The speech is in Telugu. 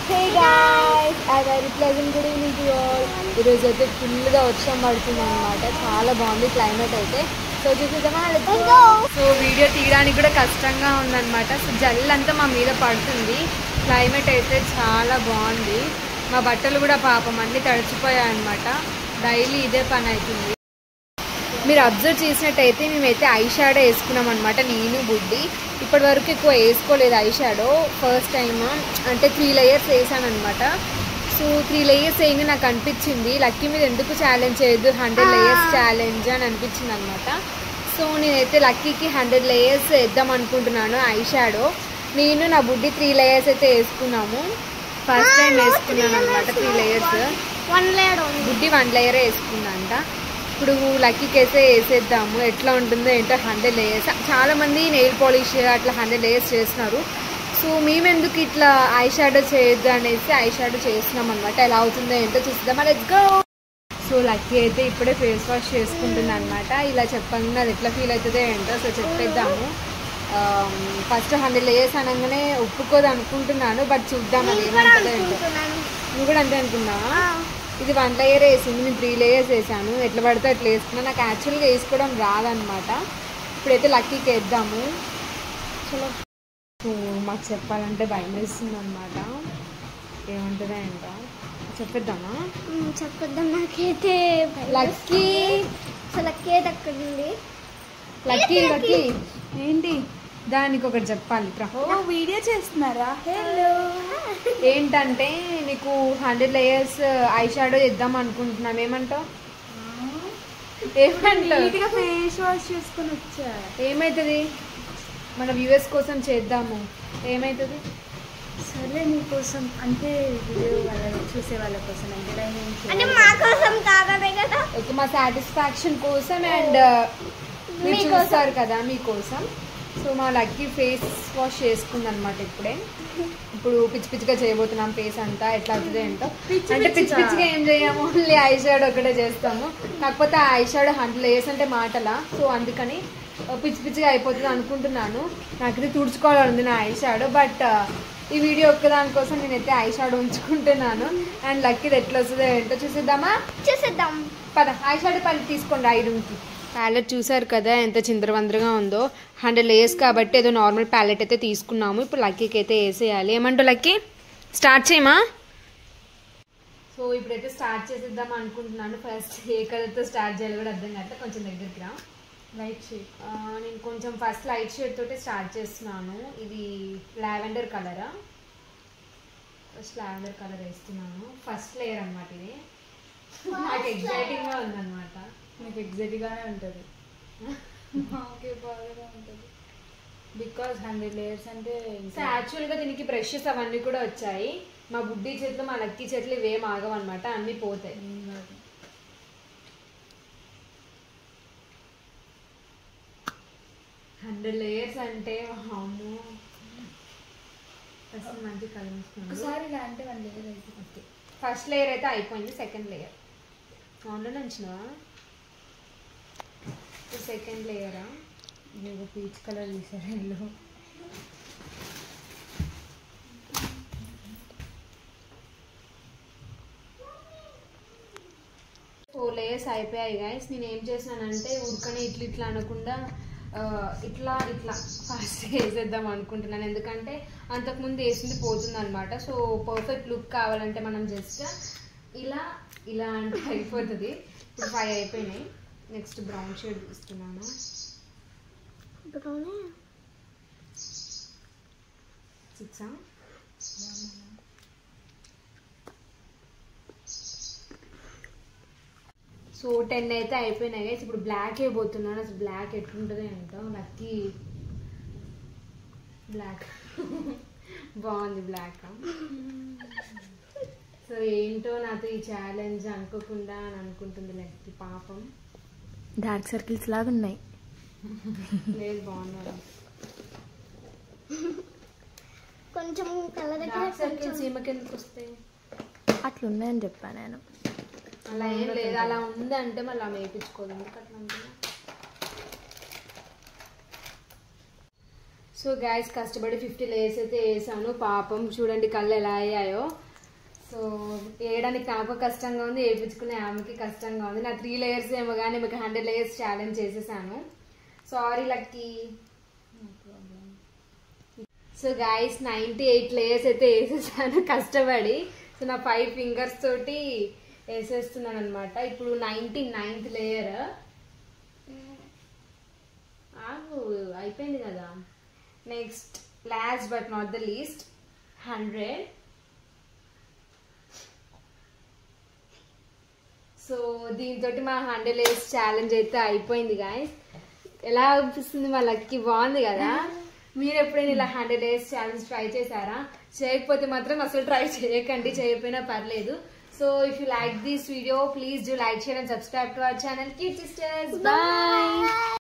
Hey guys I very pleasant good evening to all ఈరోజు అయితే ఫుల్గా వర్షం పడుతుంది అనమాట చాలా బాగుంది క్లైమేట్ అయితే సో చూద్దామా సో వీడియో తీయడానికి కూడా కష్టంగా ఉందన్నమాట సో జల్లంతా మా మీద పడుతుంది క్లైమేట్ అయితే చాలా బాగుంది మా బట్టలు కూడా పాపం అన్ని తడిచిపోయాయి అనమాట డైలీ ఇదే పని అవుతుంది మీరు అబ్జర్వ్ చేసినట్టయితే మేమైతే ఐ షాడో వేసుకున్నాం అనమాట నేను బుడ్డి ఇప్పటి వరకు ఎక్కువ వేసుకోలేదు ఐ షాడో ఫస్ట్ టైం అంటే త్రీ లేయర్స్ వేసాను అనమాట సో త్రీ లేయర్స్ వేయంగా నాకు అనిపించింది లక్కీ మీద ఎందుకు ఛాలెంజ్ చేయొద్దు హండ్రెడ్ లేయర్స్ ఛాలెంజ్ అని అనిపించింది అనమాట సో నేనైతే లక్కీకి హండ్రెడ్ లేయర్స్ వేద్దాం అనుకుంటున్నాను ఐ షాడో నేను నా బుడ్డి త్రీ లేయర్స్ అయితే వేసుకున్నాము ఫస్ట్ టైం వేసుకున్నాను అనమాట త్రీ లేయర్స్ వన్ లేయర్ ఉంది బుడ్డి వన్ లేయరే వేసుకుందంట ఇప్పుడు లక్కీకి వేసే వేసేద్దాము ఎట్లా ఉంటుందో ఏంటో హండ్రెడ్ లేయర్స్ చాలా మంది నెయిల్ పాలిష్ అట్లా హండ్రెడ్ లేయర్స్ చేస్తున్నారు సో మేము ఎందుకు ఇట్లా ఐ షాడో చేయొద్దు అనేసి ఐ షాడో చేస్తున్నాం అనమాట ఎలా అవుతుందో ఏంటో చూద్దాం లెట్స్ గో సో లక్కీ అయితే ఇప్పుడే ఫేస్ వాష్ చేసుకుంటుంది అనమాట ఇలా చెప్పంగా అది ఎట్లా ఫీల్ అవుతుందో ఏంటో సో చెప్పేద్దాము ఫస్ట్ హండ్రెడ్ లేయర్స్ అనగానే ఒప్పుకోదు అనుకుంటున్నాను బట్ చూద్దాం అది ఏమంటుందో ఏంటో అనుకుంటున్నాను నువ్వు కూడా అంతే అనుకున్నావా ఇది వన్ లేయర్ వేసింది నేను త్రీ లేయర్స్ వేసాను ఎట్లా పడితే అట్లా వేసుకున్నా నాకు యాక్చువల్గా వేసుకోవడం రాదనమాట ఇప్పుడైతే లక్కీకి వేద్దాము చలో సో మాకు చెప్పాలంటే భయం వేస్తుంది అనమాట ఏముంటుందో ఏంటో చెప్పేద్దామా మ్మ్, చెప్పొద్దాం నాకైతే లక్కీ అసలు కేట్ అక్కడ ఉంది లక్కీ లక్కీ ఏంటి దానికి ఒకటి చెప్పాలి రా ఓ వీడియో చేస్తున్నారా హలో ఏంటంటే నీకు హండ్రెడ్ లేయర్స్ ఐ షాడో ఇద్దాం అనుకుంటున్నాం ఏమంటావు ఏమంటావు నీట్ గా ఫేస్ వాష్ చేసుకొని వచ్చా ఏమవుతుంది మన వ్యూవర్స్ కోసం చేద్దాము ఏమవుతుంది సరే నీకోసం అంటే వీడియో వాళ్ళ చూసే వాళ్ళ కోసం ఎంటర్టైన్మెంట్ అంటే మా కోసం కాదనే కదా ఓకే మా సాటిస్ఫాక్షన్ కోసం అండ్ మీరు మీకోసం. చూస్తారు కదా మీకోసం సో మా లక్కీ ఫేస్ వాష్ చేసుకుంది అనమాట ఇప్పుడే ఇప్పుడు పిచ్చి పిచ్చిగా చేయబోతున్నాం ఫేస్ అంతా ఎట్లా అవుతుంది ఏంటో పిచ్చి అంటే పిచ్చి పిచ్చిగా? పిచ్చిగా ఏం చేయము ఓన్లీ ఐ షాడో ఒకటే చేస్తాము కాకపోతే ఆ ఐ షాడో హండ్రెడ్ లేయర్స్ అంటే మాటలా సో అందుకని ఆ, పిచ్చి పిచ్చిగా అయిపోతుంది అనుకుంటున్నాను నాకు ఇది తుడుచుకోవాలని ఉంది నా ఐ షాడో బట్ ఈ వీడియో ఒక్కదానికోసం నేనైతే ఐ షాడో ఉంచుకుంటున్నాను అండ్ లక్కీది ఎట్లా వస్తుందో ఏంటో చూసేద్దామా చూసేద్దాం పద ఐ షాడో పని తీసుకోండి ఐ రూమ్కి ప్యాలెట్ చూసారు కదా ఎంత చిందరవందరగా ఉందో హండ్రెడ్ లేయర్స్ కాబట్టి ఏదో నార్మల్ ప్యాలెట్ అయితే తీసుకున్నాము ఇప్పుడు లక్కీకి అయితే వేసేయాలి ఏమంటావు లక్కీ స్టార్ట్ చేయమా సో ఇప్పుడైతే స్టార్ట్ చేసేద్దాం అనుకుంటున్నాను ఫస్ట్ ఏ కలర్తో స్టార్ట్ చేయాలి కూడా అర్థం కాదు కొంచెం దగ్గరికి రా లైట్ షేడ్ ఆ, నేను కొంచెం ఫస్ట్ లైట్ షేడ్ తోటి స్టార్ట్ చేస్తున్నాను ఇది లావెండర్ కలరా ఫస్ట్ లావెండర్ కలర్ వేస్తున్నాను ఫస్ట్ లేయర్ అన్నమాట ఇది నాకు ఎగ్జైటింగ్గా ఉందన్నమాట మీకు ఎగ్జాక్ట్ గానే ఉంటుంది ఓకే బాగా ఉంటుంది బికాస్ హండ్రెడ్ లేయర్స్ అంటే సో యాక్చువల్గా దీనికి బ్రషెస్ అవన్నీ కూడా వచ్చాయి మా బుడ్డి చేతులు మా లక్కీ చేతులు ఇవేం ఆగవన్నమాట అన్నీ పోతాయి హండ్రెడ్ లేయర్స్ అంటే అమ్మో ఫస్ట్ మంచి కలర్ ఒకసారి ఇలా అంటే వన్ లేయర్ అయితే ఓకే ఫస్ట్ లేయర్ అయితే అయిపోయింది సెకండ్ లేయర్ ఆన్లో ఉంచినవా సెకండ్ లేయరా ఇది పీచ్ కలర్ తీసారు ఎల్లో ఫోర్ లేయర్స్ అయిపోయాయి గైస్ నేను ఏం చేసినానంటే ఉడకనే ఇట్లా ఇట్లా అనకుండా ఆ, ఇట్లా ఇట్లా ఫాస్ట్ వేసేద్దాం అనుకుంటున్నాను ఎందుకంటే అంతకుముందు వేసింది పోతుంది అనమాట సో పర్ఫెక్ట్ లుక్ కావాలంటే మనం జస్ట్ ఇలా ఇలా అంటే అయిపోతుంది ఇప్పుడు ఫైవ్ అయిపోయినాయి నెక్స్ట్ బ్రౌన్ షేడ్ ఇస్తున్నాను బ్రౌనే సిక్సా సో టెన్ అయితే అయిపోయినాయి guys. ఇప్పుడు బ్లాక్ అయిపోతున్నాను అసలు బ్లాక్ ఎట్లుంటుందో ఏంటో లక్కీ బ్లాక్ బాగుంది బ్లాక్ సో ఏంటో నాతో ఈ ఛాలెంజ్ అనుకోకుండా అని అనుకుంటుంది లక్కీ పాపం డార్క్ సర్కిల్స్ లాగా ఉన్నాయి లేదు బాగున్నారు కొంచెం కళ్ళ దగ్గర డార్క్ సర్కిల్స్ ఈమెకి ఎందుకు వస్తాయి అట్లా ఉన్నాయని చెప్పాను నేను అలా ఏం లేదు అలా ఉందంటే మళ్ళీ ఆమె వేయించుకోదు ఎందుకు అట్లా అంటున్నా సో సో గాయస్ కష్టపడి ఫిఫ్టీ లేయర్స్ అయితే వేసాను పాపం చూడండి కళ్ళు ఎలా అయ్యాయో సో వేయడానికి నాకు కష్టంగా ఉంది వేయించుకునే ఆమెకి కష్టంగా ఉంది నా త్రీ లేయర్స్ ఏమో కానీ మీకు హండ్రెడ్ లేయర్స్ ఛాలెంజ్ చేసేసాను sorry Lucky so guys ninety eight layers అయితే వేసేసాను కష్టపడి సో నా ఫైవ్ ఫింగర్స్ తోటి వేసేస్తున్నాను అనమాట ఇప్పుడు నైంటీ నైన్త్ లేయర్ ఆగు అయిపోయింది కదా next last but not the least hundred so దీంతో మా హండ్రెడ్ లేయర్స్ ఛాలెంజ్ అయితే అయిపోయింది గాయస్ ఎలా అనిపిస్తుంది మా లక్కి బాగుంది కదా మీరు ఎప్పుడైనా ఇలా హండ్రెడ్ డేస్ ఛాలెంజ్ ట్రై చేశారా చేయకపోతే మాత్రం అసలు ట్రై చేయకండి చేయకపోయినా పర్లేదు so if you like this video please do like share and subscribe to our channel kid sisters bye